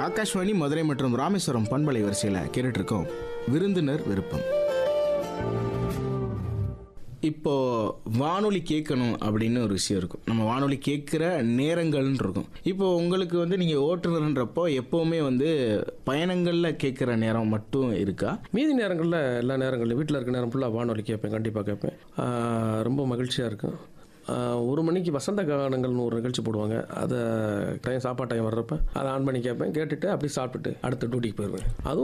ஆகாஷ்வாணி மதுரை மற்றும் ராமேஸ்வரம் பண்பலை வரிசையில் கேட்டுட்டு இருக்கோம் விருந்தினர் விருப்பம் இப்போ வானொலி கேட்கணும் அப்படின்னு ஒரு விஷயம் இருக்கும் நம்ம வானொலி கேட்குற நேரங்கள்னு இருக்கும் இப்போ உங்களுக்கு வந்து நீங்கள் ஓட்டுநர்ன்றப்போ எப்போவுமே வந்து பயணங்களில் கேட்குற நேரம் மட்டும் இருக்கா மீதி நேரங்களில் எல்லா நேரங்களிலும் வீட்டில் இருக்க நேரம் ஃபுல்லாக வானொலி கேட்பேன் கண்டிப்பாக கேட்பேன் ஆஹ் ரொம்ப மகிழ்ச்சியாக இருக்கும் ஆஹ் ஒரு மணிக்கு வசந்த கானங்கள்னு ஒரு நிகழ்ச்சி போடுவாங்க அதை டைம் சாப்பாடு டைம் வர்றப்ப அதை ஆன் பண்ணி கேட்பேன் கேட்டுட்டு அப்படியே சாப்பிட்டுட்டு அடுத்த டியூட்டிக்கு போயிடுவேன் அதுவும்